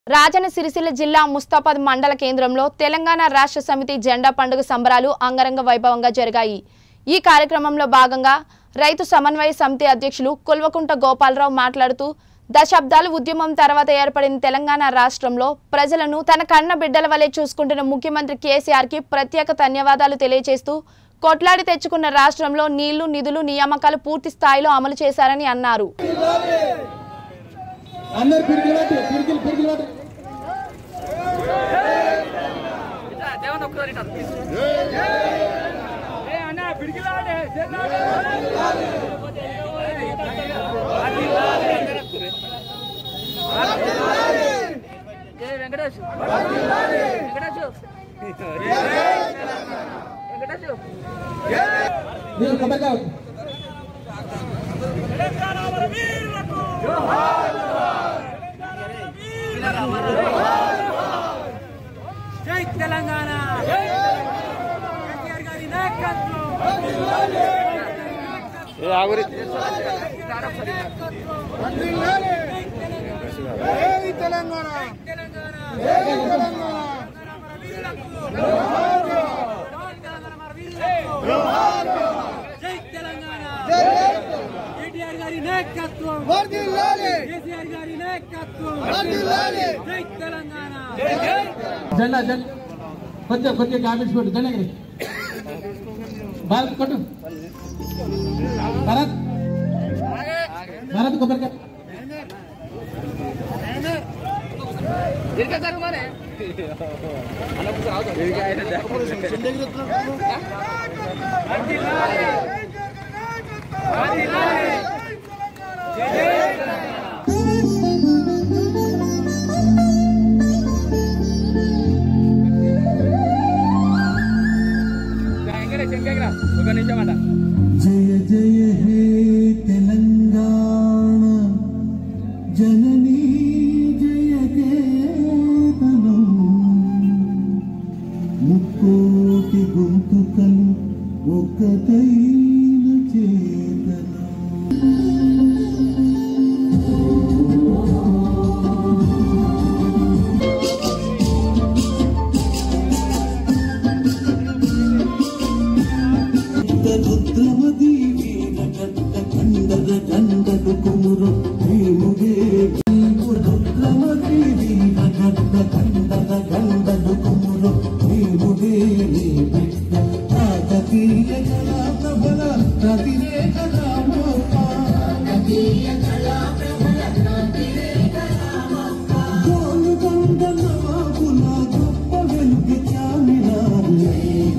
రాజన్న సిరిసిల్ల జిల్లా ముస్తాబాద్ మండల కేంద్రంలో తెలంగాణ రాష్ట్ర సమితి జెండా పండుగ సంబరాలు అంగరంగ వైభవంగా జరిగాయి ఈ కార్యక్రమంలో భాగంగా రైతు సమన్వయ సమితి అధ్యక్షులు కొల్వకుంట గోపాలరావు మాట్లాడుతూ దశాబ్దాల ఉద్యమం తర్వాత ఏర్పడిన తెలంగాణ రాష్ట్రంలో ప్రజలను తన కన్న బిడ్డల వలె చూసుకుంటున్న ముఖ్యమంత్రి కేసీఆర్ కి ప్రత్యేక ధన్యవాదాలు తెలియజేస్తూ కొట్లాడి తెచ్చుకున్న రాష్ట్రంలో నీళ్లు నిధులు నియామకాలు పూర్తి స్థాయిలో అమలు చేశారని అన్నారు అందరు పిరికిలు పట్టి పిరికిలు పిరికిలు పట్టి జై వెంకటేష్ వెంకటేష్ వెంకటేష్ మీరు కొబ్బరికాయ జై తెలంగాణ కేసీఆర్ గారి నాయకత్వం తెలంగాణ జై తెలంగాణ కేటీఆర్ గారి నాయకత్వం కేసీఆర్ గారి నాయకత్వం జై తెలంగాణ జెండా జెండా కొంచెం కొంచెం గ్రాఫిక్స్ పెట్టు జెండా ఎగిరి. భారత్ కొట్టు భరత్ భరత్ కొబ్బరికాయ ఒక నిమిషం అంట జయ జయ హే తెలంగాణ జననీ జయ కేతనం ముక్కోటి గొంతుకలు ఒక్కటైన చేతనం రుద్రమది వీరగడ్డ కండద కండదు కుమురు భీముడే రుద్రమది వీరగడ్డ కండద కండదు కుమురు భీముడే నీ బిడ్డ కాకతీయ కళా ప్రబల ప్రతిరేక రామోప గోలు గంగ నవాబుల గొప్ప వెలుగు చామినారు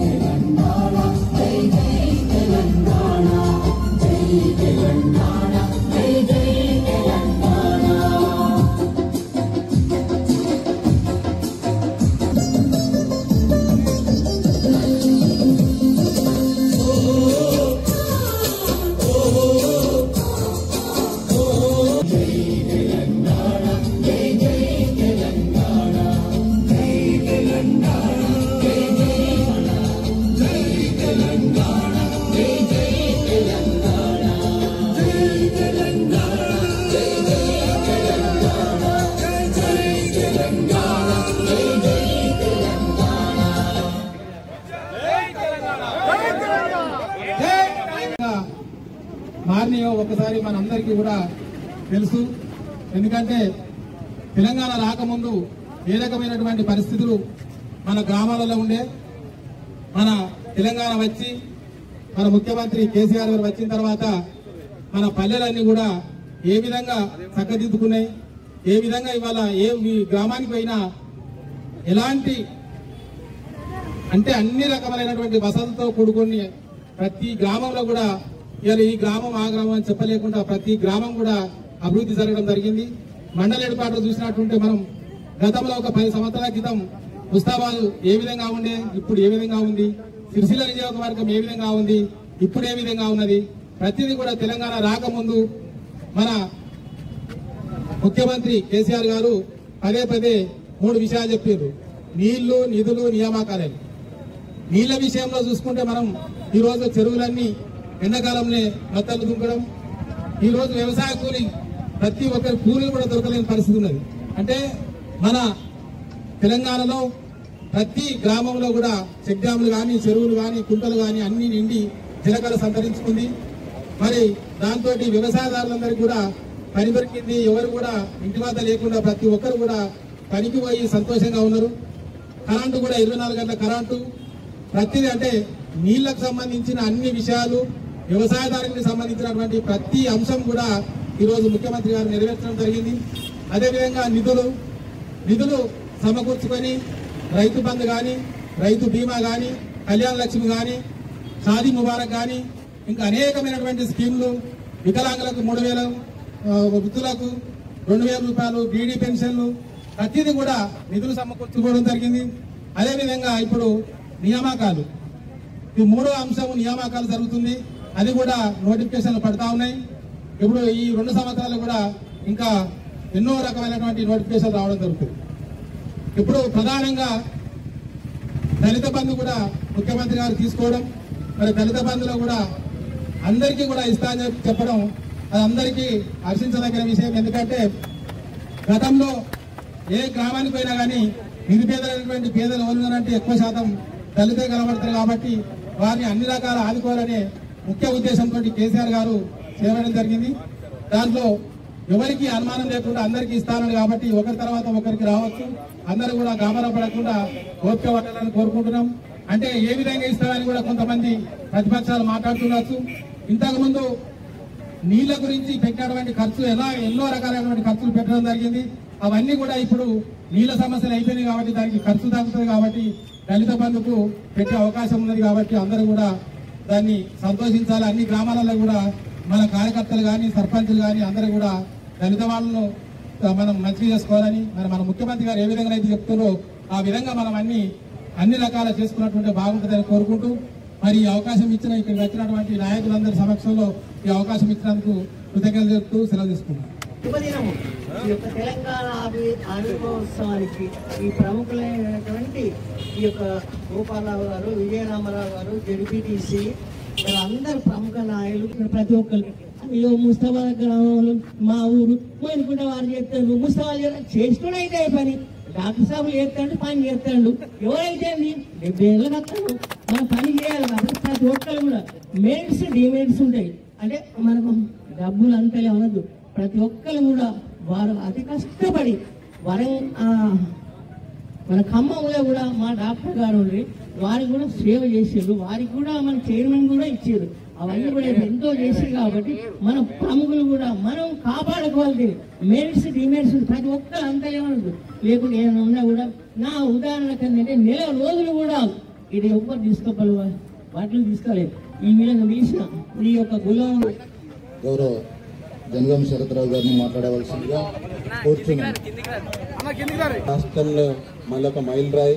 మారినాయో ఒకసారి మనందరికీ కూడా తెలుసు ఎందుకంటే తెలంగాణ రాకముందు ఏ రకమైనటువంటి పరిస్థితులు మన గ్రామాలలో ఉండే మన తెలంగాణ వచ్చి మన ముఖ్యమంత్రి కేసీఆర్ గారు వచ్చిన తర్వాత మన పల్లెలన్నీ కూడా ఏ విధంగా చక్కదిద్దుకున్నాయి ఏ విధంగా ఇవాళ ఏ మీ గ్రామానికి పోయినా ఎలాంటి అంటే అన్ని రకములైనటువంటి వసతులతో కూడుకొని ప్రతి గ్రామంలో కూడా ఇవాళ ఈ గ్రామం ఆ గ్రామం అని చెప్పలేకుండా ప్రతి గ్రామం కూడా అభివృద్ధి జరగడం జరిగింది మండల ఏర్పాట్లు చూసినట్టుంటే మనం గతంలో ఒక పది సంవత్సరాల క్రితం ముస్తాబాద్ ఏ విధంగా ఉండే ఇప్పుడు ఏ విధంగా ఉంది సిరిసిల్ల నియోజకవర్గం ఏ విధంగా ఉంది ఇప్పుడు ఏ విధంగా ఉన్నది ప్రతిదీ కూడా తెలంగాణ రాకముందు మన ముఖ్యమంత్రి కేసీఆర్ గారు పదే పదే మూడు విషయాలు చెప్పారు నీళ్లు నిధులు నియామకాలని నీళ్ల విషయంలో చూసుకుంటే మనం ఈ రోజు చెరువులన్నీ ఎండాకాలంలో మత్తలు దుంకడం ఈ రోజు వ్యవసాయ కూలి ప్రతి ఒక్కరి కూలీలు కూడా దొరకలేని పరిస్థితి ఉన్నది అంటే మన తెలంగాణలో ప్రతి గ్రామంలో కూడా చెక్ డ్యాములు కానీ చెరువులు కానీ కుంటలు కానీ అన్ని నిండి జలకళ సంతరించుకుంది మరి దాంతో వ్యవసాయదారులందరికీ కూడా పని దొరికింది ఎవరు కూడా ఇంటి వద్ద లేకుండా ప్రతి ఒక్కరు కూడా పనికి పోయి సంతోషంగా ఉన్నారు కరెంటు కూడా ఇరవై నాలుగు గంటల కరెంటు ప్రతిదీ అంటే నీళ్లకు సంబంధించిన అన్ని విషయాలు వ్యవసాయదారునికి సంబంధించినటువంటి ప్రతి అంశం కూడా ఈరోజు ముఖ్యమంత్రి గారు నెరవేర్చడం జరిగింది అదేవిధంగా నిధులు నిధులు సమకూర్చుకొని రైతు బంధు కానీ రైతు బీమా కానీ కళ్యాణ లక్ష్మి కానీ షాదీ ముబారక్ కానీ ఇంకా అనేకమైనటువంటి స్కీమ్లు వికలాంగులకు మూడు వేల ఆ, వృద్ధులకు రెండు వేల రూపాయలు బీడీ పెన్షన్లు ప్రతిదీ కూడా నిధులు సమకూర్చుకోవడం జరిగింది అదేవిధంగా ఇప్పుడు నియామకాలు ఈ మూడో అంశం నియామకాలు జరుగుతుంది అది కూడా నోటిఫికేషన్లు పడతా ఉన్నాయి ఇప్పుడు ఈ రెండు సంవత్సరాలు కూడా ఇంకా ఎన్నో రకమైనటువంటి నోటిఫికేషన్లు రావడం జరుగుతుంది ఇప్పుడు ప్రధానంగా దళిత బంధు కూడా ముఖ్యమంత్రి గారు తీసుకోవడం మరి దళిత బంధులో కూడా అందరికీ కూడా ఇస్తా అని చెప్పి చెప్పడం అది అందరికీ హర్షించదగిన విషయం ఎందుకంటే గతంలో ఏ గ్రామానికి పోయినా కానీ నిరుపేదలైనటువంటి పేదలు ఎవరున్నారంటే ఎక్కువ శాతం దళితే కనబడతారు కాబట్టి వారిని అన్ని రకాల ఆదుకోవాలనే ముఖ్య ఉద్దేశంతో కేసీఆర్ గారు చేయడం జరిగింది దాంట్లో ఎవరికి అనుమానం లేకుండా అందరికీ ఇస్తానని కాబట్టి ఒకరి తర్వాత ఒకరికి రావచ్చు అందరూ కూడా గాబరపడకుండా ఓపిక పట్టాలని కోరుకుంటున్నాం అంటే ఏ విధంగా ఇస్తామని కూడా కొంతమంది ప్రతిపక్షాలు మాట్లాడుతుండొచ్చు ఇంతకు ముందు నీళ్ల గురించి పెట్టినటువంటి ఖర్చు ఎలా ఎన్నో రకాలైనటువంటి ఖర్చులు పెట్టడం జరిగింది అవన్నీ కూడా ఇప్పుడు నీళ్ల సమస్యలు అయిపోయినాయి కాబట్టి దానికి ఖర్చు తగ్గుతుంది కాబట్టి దళిత బంధుకు పెట్టే అవకాశం ఉన్నది కాబట్టి అందరూ కూడా దాన్ని సంతోషించాలి అన్ని గ్రామాలలో కూడా మన కార్యకర్తలు కానీ సర్పంచులు కానీ అందరూ కూడా దళిత వాళ్ళను ఆ, మనం మంచిగా చేసుకోవాలని మరి మన ముఖ్యమంత్రి గారు ఏ విధంగా అయితే చెప్తున్నారో ఆ విధంగా మనం అన్ని అన్ని రకాల చేసుకున్నటువంటి బాగుంటుందని కోరుకుంటూ మరి ఈ అవకాశం ఇచ్చిన ఇక్కడికి వచ్చినటువంటి నాయకులందరి సమక్షంలో ఈ అవకాశం ఇచ్చినందుకు కృతజ్ఞతలు చెప్తూ సెలవు తీసుకున్నాను శుభదినము ఈ యొక్క తెలంగాణ ఆవి- ఆవిర్భావోత్సవానికి ఈ ప్రముఖులైనటువంటి ఈ యొక్క గోపాలరావు గారు విజయరామారావు గారు జడ్పీటీసీ అందరు ప్రముఖ నాయకులు ఇక్కడ ప్రతి ఒక్కరికి అయ్యో ముస్తాబా గ్రామంలో మా ఊరు పోయినకుంటే వారు చేస్తాడు ముస్తాబా చేసుకుని అయితే పని డాక్టర్ సాబు చేస్తాడు పని చేస్తాడు ఎవరైతే అండి డెబ్బై ఏళ్ళకి వస్తాడు మనం పని చేయాలి కాబట్టి ప్రతి ఒక్కరు కూడా మెరిట్స్ డిమెరిట్స్ ఉంటాయి అంటే మనకు డబ్బులు అంతలే అనద్దు ప్రతి ఒక్కరు కూడా వారు అతి కష్టపడి వరం ఆ, మన ఖమ్మంలో కూడా మా డాక్టర్ గారు ఉండి వారికి కూడా సేవ చేసారు వారికి కూడా మన చైర్మన్ కూడా ఇచ్చారు అవన్నీ కూడా ఎంతో చేశారు కాబట్టి మన ప్రముఖులు కూడా మనం కాపాడుకోవాలి మెరిట్స్ డిమెరిట్స్ ప్రతి ఒక్కరు అంతా ఏమనదు లేకుంటే ఏమైనా ఉన్నా కూడా నా ఉదాహరణ ఏంటంటే నెల రోజులు కూడా ఇది ఎవ్వరు తీసుకోగలరు వాటిని తీసుకోలేదు ఈ విధంగా తీసిన ఈ యొక్క గులం గౌరవ జనగాం శరత్రావు గారిని మాట్లాడవలసిందిగా కూర్చున్నాను రాష్ట్రంలో మళ్ళొక మైల్ రాయి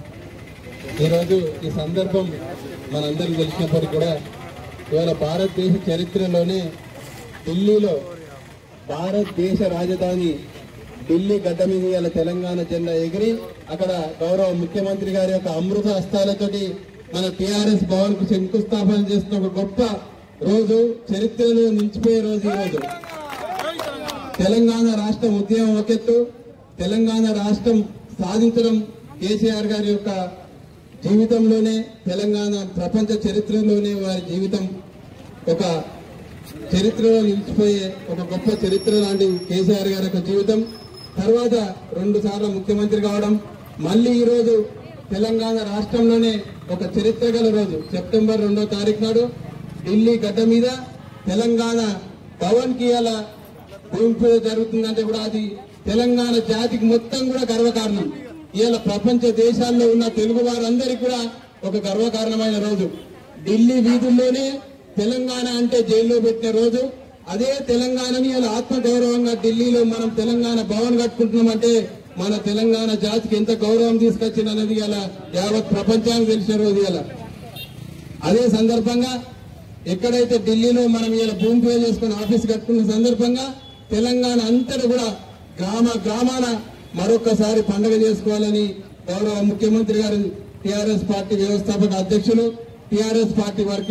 ఈరోజు ఈ సందర్భం మనందరికీ తెలిసినప్పటికీ కూడా ఇవాళ భారతదేశ చరిత్రలోనే ఢిల్లీలో భారతదేశ రాజధాని ఢిల్లీ గడ్డ మీద ఇవాళ తెలంగాణ జెండా ఎగిరి అక్కడ గౌరవ ముఖ్యమంత్రి గారి యొక్క అమృత హస్తాలతోటి మన టిఆర్ఎస్ భవన్ కు శంకుస్థాపన చేస్తున్న ఒక గొప్ప రోజు చరిత్రలో నిలిచిపోయే రోజు ఈ రోజు తెలంగాణ రాష్ట్రం ఉద్యమం ఒకెత్తు తెలంగాణ రాష్ట్రం సాధించడం కేసీఆర్ గారి యొక్క జీవితంలోనే తెలంగాణ ప్రపంచ చరిత్రలోనే వారి జీవితం ఒక చరిత్రలో నిలిచిపోయే ఒక గొప్ప చరిత్ర లాంటి కేసీఆర్ గారి యొక్క జీవితం తర్వాత రెండు సార్లు ముఖ్యమంత్రి కావడం మళ్ళీ ఈ రోజు తెలంగాణ రాష్ట్రంలోనే ఒక చరిత్ర గల రోజు సెప్టెంబర్ రెండో తారీఖు నాడు ఢిల్లీ గడ్డ మీద తెలంగాణ భవన్ కి అలా భూమి పూజ జరుగుతుందంటే కూడా అది తెలంగాణ జాతికి మొత్తం కూడా గర్వకారణం ఇవాళ ప్రపంచ దేశాల్లో ఉన్న తెలుగు వారందరికీ కూడా ఒక గర్వకారణమైన రోజు ఢిల్లీ వీధుల్లోనే తెలంగాణ అంటే జైల్లో పెట్టిన రోజు అదే తెలంగాణని ఇలా ఆత్మగౌరవంగా ఢిల్లీలో మనం తెలంగాణ భవన్ కట్టుకుంటున్నామంటే మన తెలంగాణ జాతికి ఎంత గౌరవం తీసుకొచ్చింది అనేది ఇలా యావత్ ప్రపంచానికి తెలిసిన రోజు ఇలా అదే సందర్భంగా ఎక్కడైతే ఢిల్లీలో మనం ఇలా భూమి పూజ చేసుకుని ఆఫీస్ కట్టుకున్న సందర్భంగా తెలంగాణ అంతటా కూడా గ్రామ గ్రామాన మరొకసారి పండుగ చేసుకోవాలని గౌరవ ముఖ్యమంత్రి గారు టిఆర్ఎస్ పార్టీ వ్యవస్థాపక అధ్యక్షులు టిఆర్ఎస్ పార్టీ వారికి